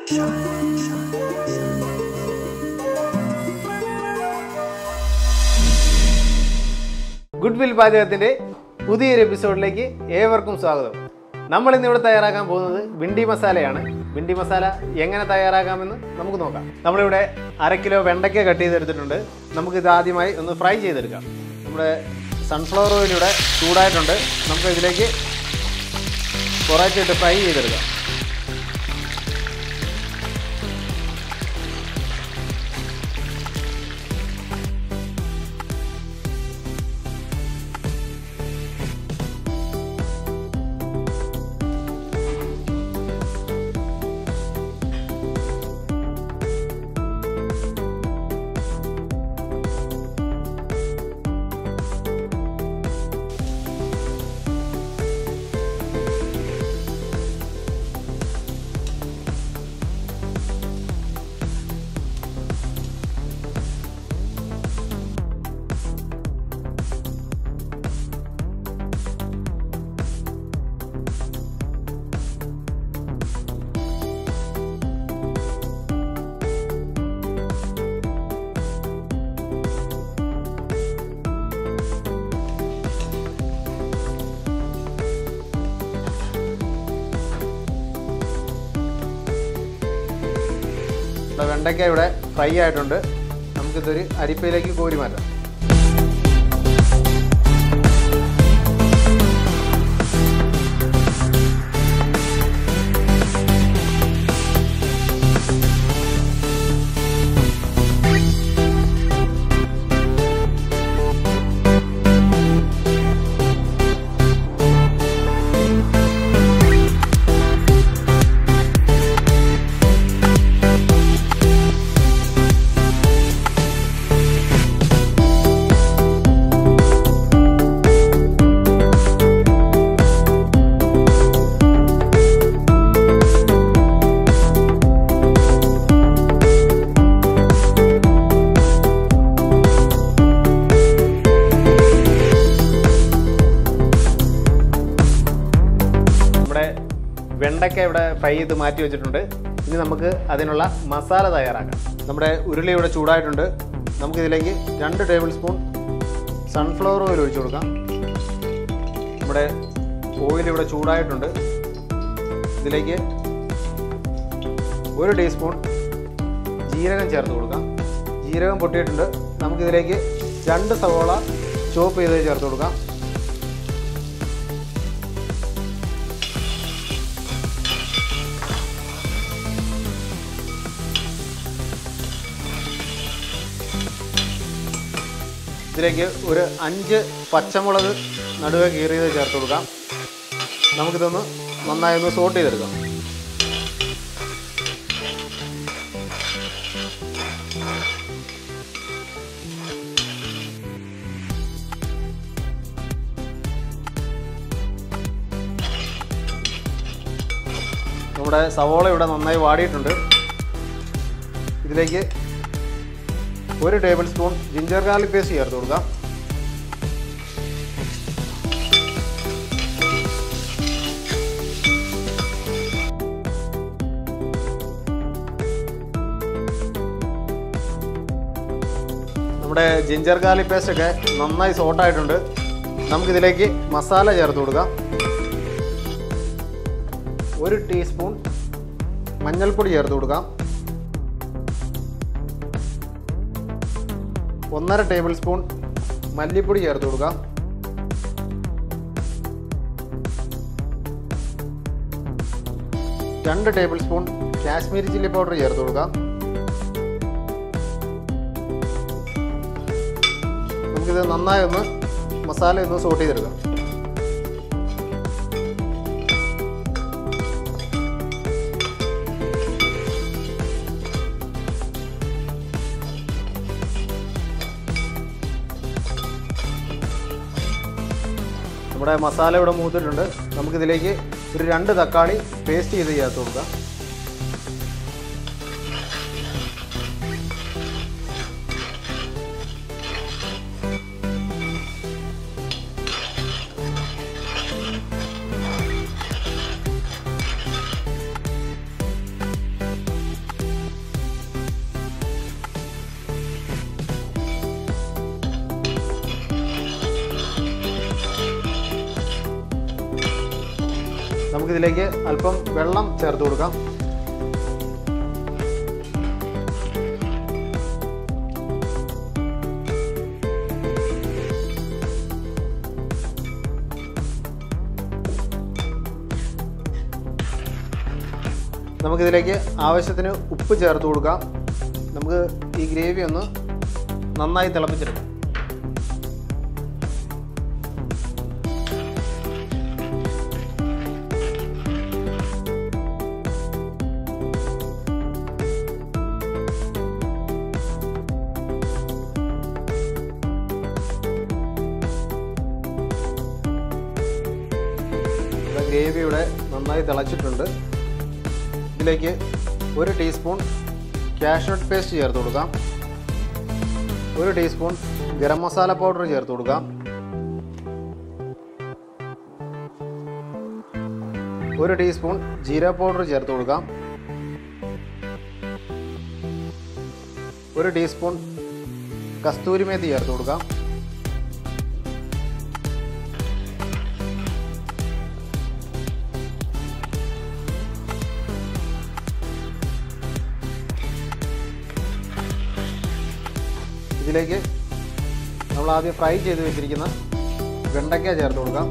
good will പാചകത്തിന്റെ പുതിയൊരു എപ്പിസോഡിലേക്ക് ഏവർക്കും സ്വാഗതം നമ്മൾ ഇന്നിവിടെ തയ്യാറാക്കാൻ പോകുന്നത് ബിണ്ടി മസാലയാണ് ബിണ്ടി മസാല എങ്ങനെ തയ്യാറാക്കാമെന്ന് നമുക്ക് നോക്കാം നമ്മളിവിടെ അര കിലോ വെണ്ടയ്ക്ക കട്ട് ചെയ്തെടുത്തിട്ടുണ്ട് നമുക്കിത് ആദ്യമായി ഒന്ന് ഫ്രൈ ചെയ്തെടുക്കാം നമ്മുടെ സൺഫ്ലവർ ഓയിൽ ഇവിടെ ചൂടായിട്ടുണ്ട് നമുക്ക് ഇതിലേക്ക് കുറച്ചിട്ട് ഫ്രൈ ചെയ്തെടുക്കാം ഇവിടെ വെണ്ടയ്ക്ക ഇവിടെ ഫ്രൈ ആയിട്ടുണ്ട് നമുക്കിതൊരു അരിപ്പയിലേക്ക് കോരി മാറ്റാം നമ്മുടെ വെണ്ടയ്ക്ക ഇവിടെ ഫ്രൈ ചെയ്ത് മാറ്റി വെച്ചിട്ടുണ്ട് ഇനി നമുക്ക് അതിനുള്ള മസാല തയ്യാറാക്കാം നമ്മുടെ ഉരുളി ഇവിടെ ചൂടായിട്ടുണ്ട് നമുക്കിതിലേക്ക് രണ്ട് ടേബിൾ സ്പൂൺ സൺഫ്ലവർ ഓയിൽ ഒഴിച്ചു കൊടുക്കാം നമ്മുടെ ഓയിൽ ഇവിടെ ചൂടായിട്ടുണ്ട് ഇതിലേക്ക് ഒരു ടീസ്പൂൺ ജീരകം ചേർത്ത് കൊടുക്കാം ജീരകം പൊട്ടിയിട്ടുണ്ട് നമുക്കിതിലേക്ക് രണ്ട് സവോള ചോപ്പ് ചെയ്ത് ചേർത്ത് കൊടുക്കാം ഇതിലേക്ക് ഒരു അഞ്ച് പച്ചമുളക് നടുവെ കീറിയത് ചേർത്ത് കൊടുക്കാം നമുക്കിതൊന്ന് നന്നായി ഒന്ന് സോട്ട് ചെയ്തെടുക്കാം നമ്മുടെ സവോള ഇവിടെ നന്നായി വാടിയിട്ടുണ്ട് ഇതിലേക്ക് ഒരു tablespoon ginger garlic paste ചേർത്ത് കൊടുക്കാം നമ്മുടെ ജിഞ്ചർ ഗാർലിക് പേസ്റ്റ് ഒക്കെ നന്നായി സോട്ടായിട്ടുണ്ട് നമുക്കിതിലേക്ക് മസാല ചേർത്ത് കൊടുക്കാം ഒരു ടീസ്പൂൺ മഞ്ഞൾപ്പൊടി ചേർത്ത് കൊടുക്കാം ഒന്നര ടേബിൾ സ്പൂൺ മല്ലിപ്പൊടി ചേർത്ത് കൊടുക്കാം രണ്ട് tablespoon Kashmiri chilli powder ചേർത്ത് കൊടുക്കാം നമുക്കിത് നന്നായി ഒന്ന് മസാല ഒന്ന് സോട്ട് ചെയ്തെടുക്കാം നമ്മുടെ മസാല ഇവിടെ മൂത്തിട്ടുണ്ട് നമുക്കിതിലേക്ക് ഒരു രണ്ട് തക്കാളി പേസ്റ്റ് ചെയ്ത് ചേർത്ത് കൊടുക്കാം നമുക്കിതിലേക്ക് അല്പം വെള്ളം ചേർത്ത് കൊടുക്കാം നമുക്കിതിലേക്ക് ആവശ്യത്തിന് ഉപ്പ് ചേർത്ത് കൊടുക്കാം നമുക്ക് ഈ ഗ്രേവി ഒന്ന് നന്നായി തിളപ്പിച്ചെടുക്കാം ഇവിടെ ഗ്രേവി ഇവിടെ നന്നായി തിളച്ചിട്ടുണ്ട് ഇതിലേക്ക് ഒരു ടീസ്പൂൺ കാഷ്നട്ട് പേസ്റ്റ് ചേർത്ത് കൊടുക്കാം ഒരു ടീസ്പൂൺ ഗരം മസാല പൗഡർ ചേർത്ത് കൊടുക്കാം ഒരു ടീസ്പൂൺ ജീര പൗഡർ ചേർത്ത് കൊടുക്കാം ഒരു ടീസ്പൂൺ കസ്തൂരി മേത്തി ചേർത്ത് കൊടുക്കാം ഇതിലേക്ക് നമ്മൾ ആദ്യം ഫ്രൈ ചെയ്ത് വെച്ചിരിക്കുന്ന വെണ്ടയ്ക്ക ചേർത്ത് കൊടുക്കാം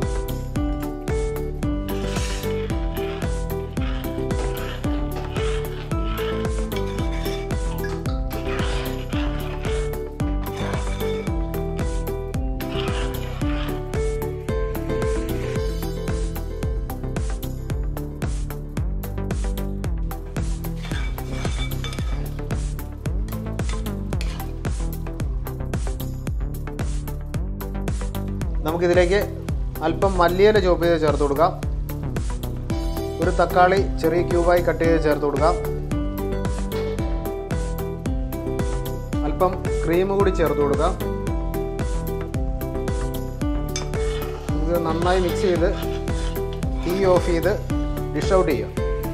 നമുക്കിതിലേക്ക് അല്പം മല്ലിയില ചോപ്പ് ചെയ്ത് ചേർത്ത് കൊടുക്കാം ഒരു തക്കാളി ചെറിയ ക്യൂബായി കട്ട് ചെയ്ത് ചേർത്ത് കൊടുക്കാം അല്പം ക്രീം കൂടി ചേർത്ത് കൊടുക്കാം നമുക്ക് നന്നായി മിക്സ് ചെയ്ത് തീ ഓഫ് ചെയ്ത് ഡിഷ് ഔട്ട് ചെയ്യാം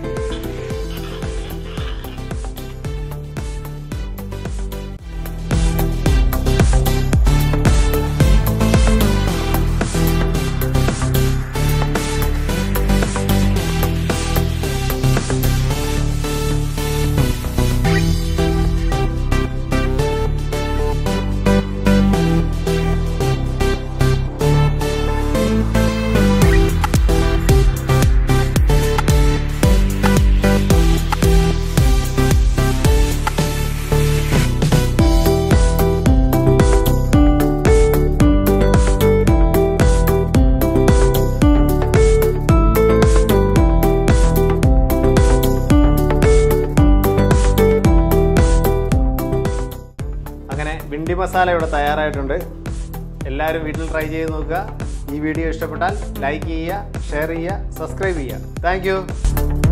അങ്ങനെ വിണ്ടി മസാല ഇവിടെ തയ്യാറായിട്ടുണ്ട് എല്ലാവരും വീട്ടിൽ ട്രൈ ചെയ്ത് നോക്കുക ഈ വീഡിയോ ഇഷ്ടപ്പെട്ടാൽ ലൈക്ക് ചെയ്യുക ഷെയർ ചെയ്യുക സബ്സ്ക്രൈബ് ചെയ്യുക താങ്ക്